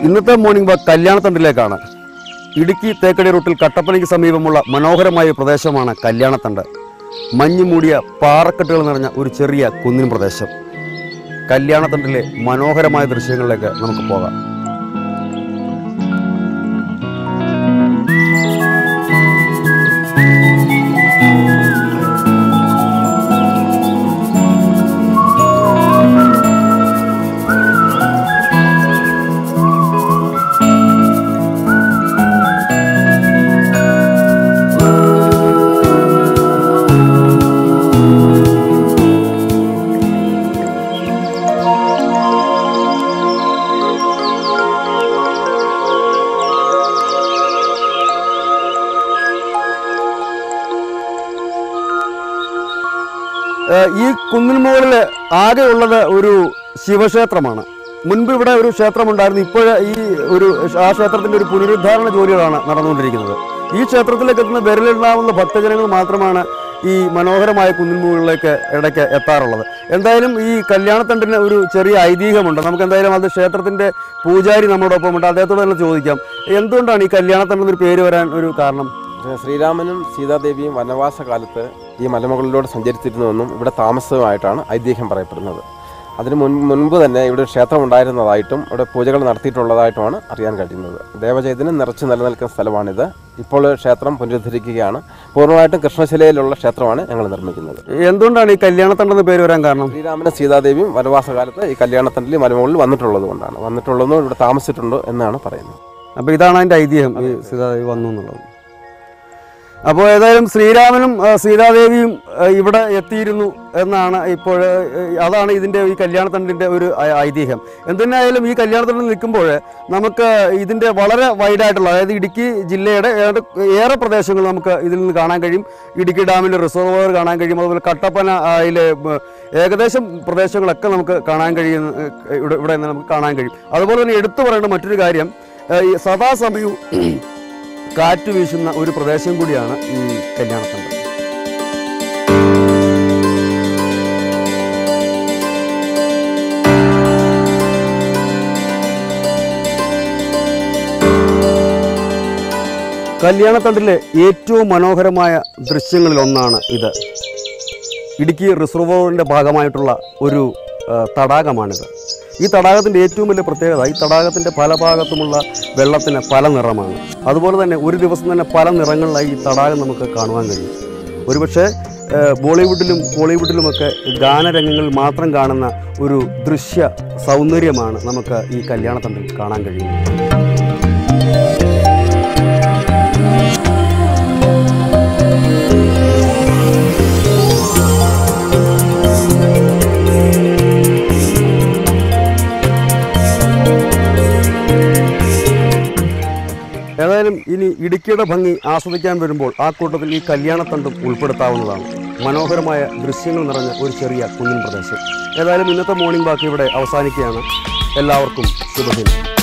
ഇന്നത്തെ morning walk കല്യാണത്തണ്ടിലേക്കാണ് ഇടുക്കി തേക്കടി റൂട്ടിൽ കട്ടപ്പനയ്ക്ക് സമീപമുള്ള മനോഹരമായ ഒരു പ്രദേശമാണ് കല്യാണത്തണ്ട് മഞ്ഞു മൂടിയ പാറക്കെട്ടുകൾ നിറഞ്ഞ ഒരു ചെറിയ കുന്നിൻ പ്രദേശം കല്യാണത്തണ്ടിലെ മനോഹരമായ ദൃശ്യങ്ങളിലേക്ക് നമുക്ക് പോകാം ഏഹ് ഈ കുന്നിന് മുകളിൽ ആകെ ഉള്ളത് ഒരു ശിവക്ഷേത്രമാണ് മുൻപ് ഇവിടെ ഒരു ക്ഷേത്രമുണ്ടായിരുന്നു ഇപ്പോൾ ഈ ഒരു ആ ക്ഷേത്രത്തിന്റെ ഒരു പുനരുദ്ധാരണ ജോലികളാണ് നടന്നുകൊണ്ടിരിക്കുന്നത് ഈ ക്ഷേത്രത്തിലേക്ക് എത്തുന്ന വിരലുണ്ടാവുന്ന ഭക്തജനങ്ങൾ മാത്രമാണ് ഈ മനോഹരമായ കുന്നിൻ മുകളിലേക്ക് ഇടയ്ക്ക് എത്താറുള്ളത് എന്തായാലും ഈ കല്യാണത്തണ്ടിന് ഒരു ചെറിയ ഐതിഹ്യമുണ്ട് നമുക്ക് എന്തായാലും അത് ക്ഷേത്രത്തിന്റെ പൂജാരി നമ്മളോടൊപ്പം ഉണ്ട് അദ്ദേഹത്തോട് തന്നെ ചോദിക്കാം എന്തുകൊണ്ടാണ് ഈ കല്യാണത്തണ്ടെന്നൊരു പേര് വരാൻ ഒരു കാരണം ശ്രീരാമനും സീതാദേവിയും വനവാസ കാലത്ത് ഈ മലമുകളിലൂടെ സഞ്ചരിച്ചിരുന്നുവെന്നും ഇവിടെ താമസമായിട്ടാണ് ഐതിഹ്യം പറയപ്പെടുന്നത് അതിന് മുൻ മുൻപ് തന്നെ ഇവിടെ ഒരു ക്ഷേത്രം ഉണ്ടായിരുന്നതായിട്ടും ഇവിടെ പൂജകൾ നടത്തിയിട്ടുള്ളതായിട്ടുമാണ് അറിയാൻ കഴിയുന്നത് ദേവചൈതന്യം നിറച്ചു നിലനിൽക്കുന്ന സ്ഥലമാണിത് ഇപ്പോൾ ക്ഷേത്രം പുനരുദ്ധരിക്കുകയാണ് പൂർണ്ണമായിട്ടും കൃഷ്ണശിലയിലുള്ള ക്ഷേത്രമാണ് ഞങ്ങൾ നിർമ്മിക്കുന്നത് എന്തുകൊണ്ടാണ് ഈ കല്യാണത്തണ്ടെന്ന് പേര് വരാൻ കാരണം ശ്രീരാമനും സീതാദേവിയും വനവാസ കാലത്ത് ഈ കല്യാണത്തണ്ടിൽ മലമുകളിൽ വന്നിട്ടുള്ളത് കൊണ്ടാണ് വന്നിട്ടുള്ളതും ഇവിടെ താമസിച്ചിട്ടുണ്ട് എന്നാണ് പറയുന്നത് അപ്പോൾ ഇതാണ് അതിൻ്റെ ഐതിഹ്യം ഈ സീതാദേവി വന്നു എന്നുള്ളത് അപ്പോൾ ഏതായാലും ശ്രീരാമനും ആ, സീതാദേവിയും ആ, ഇവിടെ എത്തിയിരുന്നു എന്നാണ് ഇപ്പോൾ ആ, അതാണ് ഇതിൻ്റെ ഈ കല്യാണത്തണ്ടിൻ്റെ ഒരു ഐ- ഐതിഹ്യം എന്തിനായാലും ഈ കല്യാണത്തണ്ടിൽ നിൽക്കുമ്പോൾ നമുക്ക് ഇതിൻ്റെ വളരെ വൈഡായിട്ടുള്ള അതായത് ഇടുക്കി ജില്ലയുടെ ഏതാണ്ട് ഏറെ പ്രദേശങ്ങൾ നമുക്ക് ഇതിൽ നിന്ന് കാണാൻ കഴിയും ഇടുക്കി ഡാമിൻ്റെ റിസർവോയർ കാണാൻ കഴിയും അതുപോലെ കട്ടപ്പന അതിലെ ഏകദേശം പ്രദേശങ്ങളൊക്കെ നമുക്ക് കാണാൻ കഴിയുന്ന ഏഹ്, ഇവിടെ ഇവിടെ നിന്ന് നമുക്ക് കാണാൻ കഴിയും അതുപോലെ തന്നെ എടുത്തു പറയേണ്ട മറ്റൊരു കാര്യം ഏഹ്, ഈ സദാസമയവും കാറ്റ് വീശുന്ന ഒരു പ്രദേശം കൂടിയാണ് ഈ കല്യാണത്തണ്ട് കല്യാണത്തണ്ടിലെ ഏറ്റവും മനോഹരമായ ദൃശ്യങ്ങളിൽ ഒന്നാണ് ഇത് ഇടുക്കി റിസർവോറിൻ്റെ ഭാഗമായിട്ടുള്ള ഒരു ആ, തടാകമാണിത് ഈ തടാകത്തിൻ്റെ ഏറ്റവും വലിയ പ്രത്യേകത ഈ തടാകത്തിൻ്റെ പല ഭാഗത്തുമുള്ള വെള്ളത്തിന് പല നിറമാണ് അതുപോലെ തന്നെ ഒരു ദിവസം തന്നെ പല നിറങ്ങളിലായി ഈ തടാകം നമുക്ക് കാണുവാൻ കഴിയും ഒരുപക്ഷെ ആ, ബോളിവുഡിലും ഹോളിവുഡിലുമൊക്കെ ഗാനരംഗങ്ങളിൽ മാത്രം കാണുന്ന ഒരു ദൃശ്യ സൗന്ദര്യമാണ് നമുക്ക് ഈ കല്യാണത്തണ്ടിൽ കാണാൻ കഴിയുന്നത് ഏതായാലും ഇനി ഇടുക്കിയുടെ ഭംഗി ആസ്വദിക്കാൻ വരുമ്പോൾ ആ കൂട്ടത്തിൽ ഈ കല്യാണത്തണ്ടും ഉൾപ്പെടുത്താവുന്നതാണ് മനോഹരമായ ദൃശ്യങ്ങൾ നിറഞ്ഞ ഒരു ചെറിയ കുന്നിൻ പ്രദേശം ഏതായാലും ഇന്നത്തെ മോർണിംഗ് ബാക്കി ഇവിടെ അവസാനിക്കുകയാണ് എല്ലാവർക്കും ശുഭദിനം